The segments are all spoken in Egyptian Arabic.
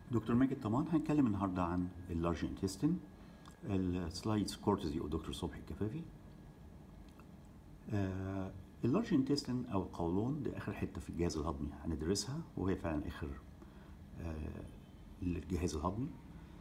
دكتور ماجد طبعا هنتكلم النهارده عن اللارج انتستين السلايدز كورتزي ودكتور صبحي الكفافي آه اللارج انتستين او القولون دي اخر حته في الجهاز الهضمي هندرسها وهي فعلا اخر آه الجهاز الهضمي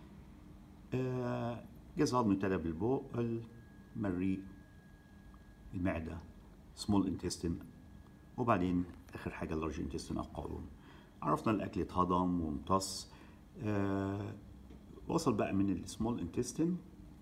آه الجهاز الهضمي ابتدى بالبوق المريء المعده سمول انتستين وبعدين اخر حاجه اللارج انتستين او القولون عرفنا الاكل اتهضم وامتص آه وصل بقى من السمول انتستين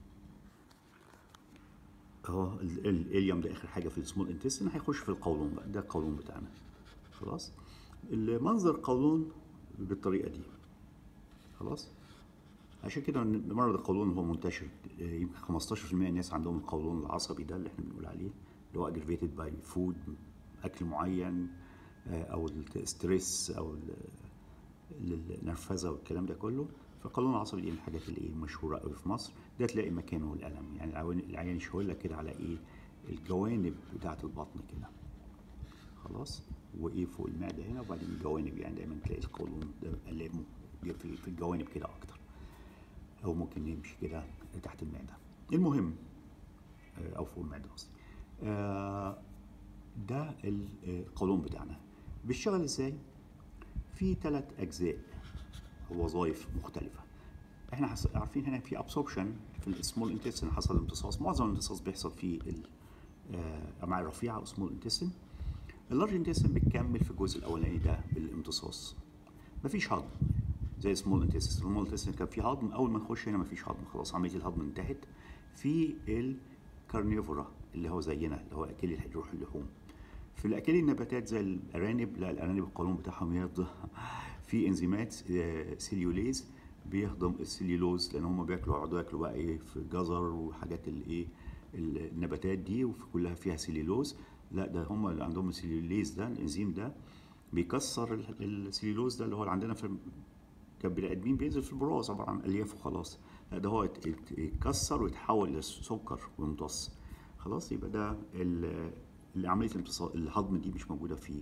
اهو الاليوم ده اخر حاجه في السمول انتستين هيخش في القولون بقى ده القولون بتاعنا خلاص المنظر القولون بالطريقه دي خلاص عشان كده مرض القولون هو منتشر يمكن 15% من الناس عندهم القولون العصبي ده اللي احنا بنقول عليه اللي هو aggravated باي فود اكل معين او الستريس او النرفزه والكلام ده كله فالقولون العصبي دي من الحاجات اللي ايه مشهوره قوي في مصر ده تلاقي مكانه الالم يعني العيان يشاور لك كده على ايه الجوانب بتاعه البطن كده خلاص وايه فوق المعده هنا وبعدين الجوانب يعني دايما تلاقي القولون ده الامه في في الجوانب كده اكتر او ممكن يمشي كده تحت المعده المهم او فوق المعده قصدي آه ده القولون بتاعنا بيشتغل ازاي في ثلاث اجزاء وظائف مختلفه احنا عارفين هنا في ابسوربشن في السمول انتستين حصل امتصاص معظم الامتصاص بيحصل في الامعاء الرفيعه او سمول انتستين اللارج انتستين بتكمل في الجزء الاولاني ده بالامتصاص مفيش هضم زي السمول انتستين السمول انتستين كان في هضم اول ما نخش هنا مفيش هضم خلاص عمليه الهضم انتهت في الكارنيفورا اللي هو زينا اللي هو اكل روح اللحوم في الاكل النباتات زي الارانب لا الارانب القولون بتاعهم يهضم في انزيمات سيليوليز بيهضم السليلوز لان هم بياكلوا يقعدوا ياكلوا بقى ايه في جزر وحاجات الايه النباتات دي وفي كلها فيها سليلوز لا ده هم اللي عندهم السليوليز ده الانزيم ده بيكسر السليلوز ده اللي هو اللي عندنا في كبني ادمين بينزل في البراز عباره عن الياف وخلاص لا ده هو يتكسر ويتحول لسكر ويمتص خلاص يبقى ده عمليه الهضم دي مش موجوده في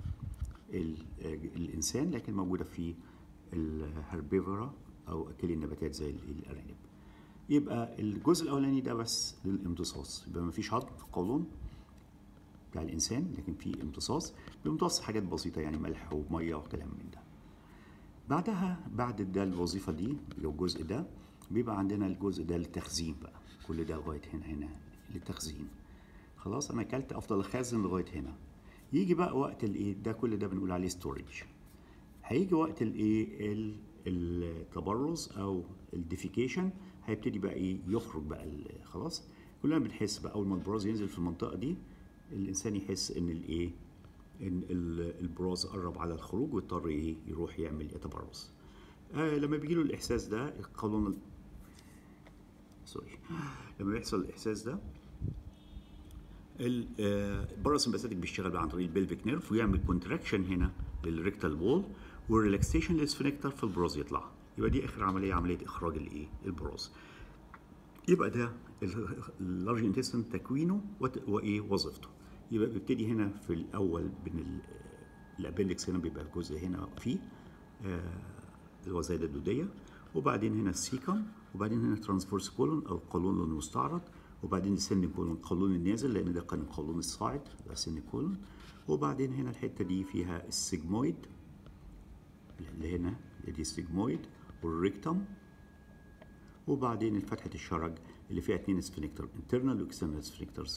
الانسان لكن موجوده في الهربيفورا او اكل النباتات زي الارانب يبقى الجزء الاولاني ده بس للامتصاص يبقى ما فيش هضم في القولون بتاع الانسان لكن في امتصاص بيمتص حاجات بسيطه يعني ملح وميه وكلام من ده بعدها بعد ده الوظيفه دي الجزء ده بيبقى عندنا الجزء ده للتخزين بقى كل ده لغايه هنا هنا للتخزين خلاص انا اكلت افضل اخزن لغايه هنا يجي بقى وقت الايه ده كل ده بنقول عليه ستورج هيجي وقت الايه التبرز او الديفيكيشن هيبتدي بقى ايه يخرج بقى خلاص كلنا بنحس بقى اول ما البراز ينزل في المنطقه دي الانسان يحس ان الايه ان البراز قرب على الخروج ويضطر ايه يروح يعمل يتبرز آه لما بيجي له الاحساس ده القولون سوري لما بيحصل الاحساس ده الباراسمباثيك بيشتغل بقى عن طريق البلفيك نيرف ويعمل كونتراكشن هنا للريكتال وول والريلاكسيشن للسفنكتر في البراز يطلع يبقى دي اخر عمليه عمليه اخراج الايه البراز يبقى ده اللارج انتستين تكوينه وايه وظيفته يبقى بيبتدي هنا في الاول بين الابندكس هنا بيبقى الجزء هنا فيه آه اللي هو زي الدوديه وبعدين هنا السيكم وبعدين هنا ترانسفورس كولون او القولون المستعرض وبعدين السن كولون القولون النازل لان ده كان القولون الصاعد ده سن كولون وبعدين هنا الحته دي فيها السيجمويد اللي هنا دي السيجمويد والريكتم وبعدين فتحه الشرج اللي فيها اثنين سفنكتر انترنال واكسترنال سفنكترز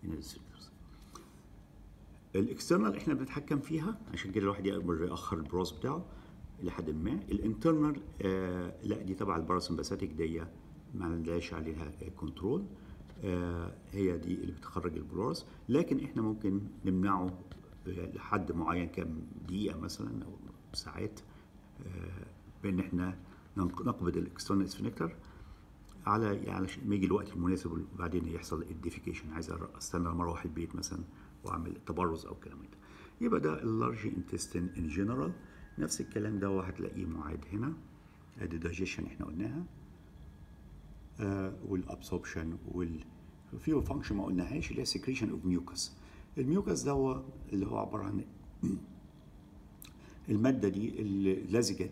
الاكسترنال احنا بنتحكم فيها عشان كده الواحد يقدر ياخر البراز بتاعه لحد ما الانترنال آه لا دي تبع الباراسمباثيك دي ما عندناش عليها كنترول آه هي دي اللي بتخرج البراز لكن احنا ممكن نمنعه لحد معين كام دقيقه مثلا او ساعات آه بان احنا نقبض الاكسترنال سفنكتر على يعني ما يجي الوقت المناسب وبعدين يحصل الديفيكيشن عايز استنى لما اروح البيت مثلا واعمل تبرز او كلام ده يبقى ده اللارج انتستين ان جنرال نفس الكلام ده هتلاقيه معاد هنا ادي دايجيشن احنا قلناها آه والابسوربشن وال في فانكشن ما قلناهاش اللي هي سكريشن اوف ميوكس الميوكس ده اللي هو عباره عن الماده دي اللزجه دي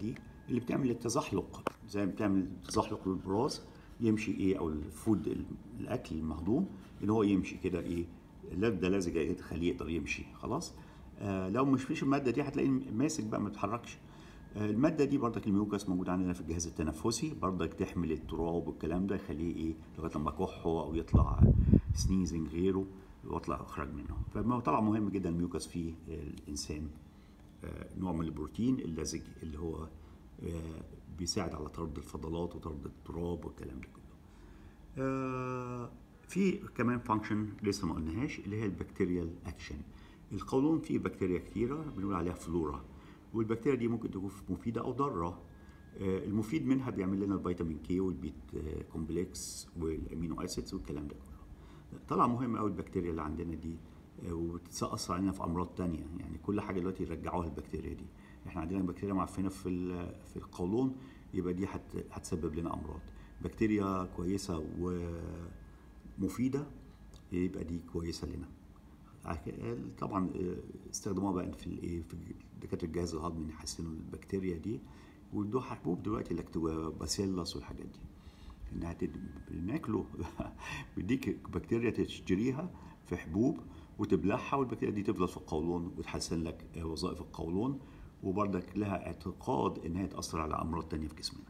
اللي بتعمل التزحلق زي ما بتعمل تزحلق للبراز يمشي ايه او الفود ال- الاكل المهضوم ان هو يمشي كده ايه اللبده لازجه تخليه يقدر يمشي خلاص آه لو مش فيش الماده دي هتلاقيه ماسك بقى ما بيتحركش آه الماده دي برضك الميوكس موجود عندنا في الجهاز التنفسي برضك تحمل التراب والكلام ده يخليه ايه لغايه لما كحه او يطلع سنيزنج غيره واطلع اخرج منه فما طلع مهم جدا الميوكس في الانسان آه، نوع من البروتين اللزج اللي هو آه، بيساعد على طرد الفضلات وطرد التراب والكلام ده كله. آه، في كمان فانكشن لسه ما قلناهاش اللي هي البكتيريال اكشن. القولون فيه بكتيريا كتيره بنقول عليها فلورا والبكتيريا دي ممكن تكون مفيده او ضاره. آه، المفيد منها بيعمل لنا الفيتامين كي والبيت آه، كومبلكس والامينو اسيدز والكلام ده كله. طلع مهم قوي البكتيريا اللي عندنا دي آه، وبتتأثر علينا في امراض تانية يعني كل حاجه دلوقتي يرجعوها البكتيريا دي احنا عندنا بكتيريا معفنه في ال- في القولون يبقى دي هت- هتسبب لنا امراض بكتيريا كويسه ومفيده يبقى دي كويسه لنا عك- طبعا آه، استخدموها بقى في الايه في دكاتره الجهاز الهضمي ان يحسنوا البكتيريا دي وادوها حبوب دلوقتي لاكتوباسيلاس والحاجات دي انها تد... بناكله بيديك بكتيريا تشتريها في حبوب وتبلعها والبكتيريا دي تفضل في القولون وتحسن لك آه، وظائف القولون وبرضك لها اعتقاد انها تاثر على امراض تانية في جسمنا.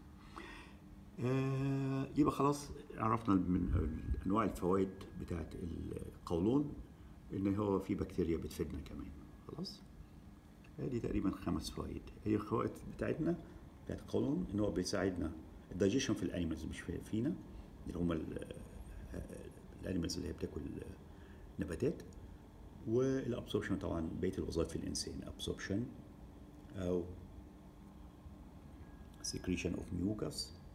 آه يبقى خلاص عرفنا من انواع الفوائد بتاعت القولون ان هو في بكتيريا بتفيدنا كمان خلاص دي تقريبا خمس فوائد هي الفوائد بتاعتنا بتاعت القولون ان هو بيساعدنا الدايجيشن في الانيمالز مش في- فينا اللي هم الانيمالز اللي هي بتاكل نباتات والابسوربشن طبعا بقيه الوظائف في الانسان ابسوربشن او secretion of mucus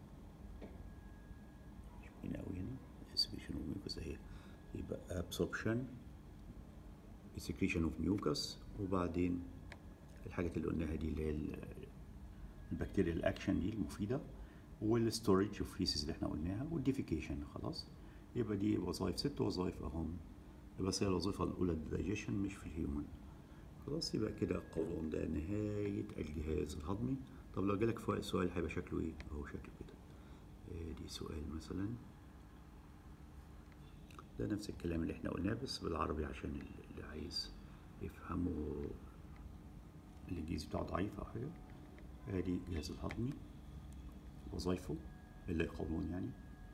مش باين قوي هنا secretion of mucus اهي يبقى absorption secretion of mucus وبعدين الحاجات اللي قلناها دي اللي هي ال- البكتيريا الاكشن دي المفيده والستورج اوف فيسز اللي احنا قلناها والديفيكيشن خلاص يبقى دي وظائف ست وظائف اهم بس هي الوظيفه الاولى الدايجيشن مش في الهيومن خلاص يبقى كده القولون ده نهايه الجهاز الهضمي طب لو جالك فوق سؤال هيبقى شكله ايه اهو شكله كده آه، دي سؤال مثلا ده نفس الكلام اللي احنا قلناه بس بالعربي عشان اللي عايز يفهمه الانجليزي بتاعه ضعيف او حاجه ادي الجهاز الهضمي وظائفه اللي القولون يعني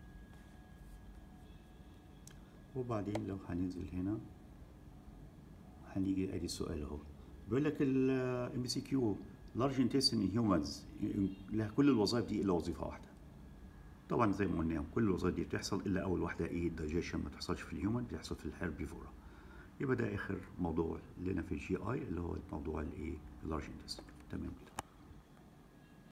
وبعدين لو هننزل هنا هنيجي ادي السؤال اهو بيقول لك الام بي سي كيو لارج انتستين هيومنز لها كل الوظائف دي الا وظيفه واحده طبعا زي ما قلنا كل الوظائف دي بتحصل الا اول واحده ايه الدايجيشن ما تحصلش في الهيومن بتحصل في الهيربيفورا يبقى ده اخر موضوع لنا في الجي اي اللي هو موضوع الايه اللارج انتستين تمام كده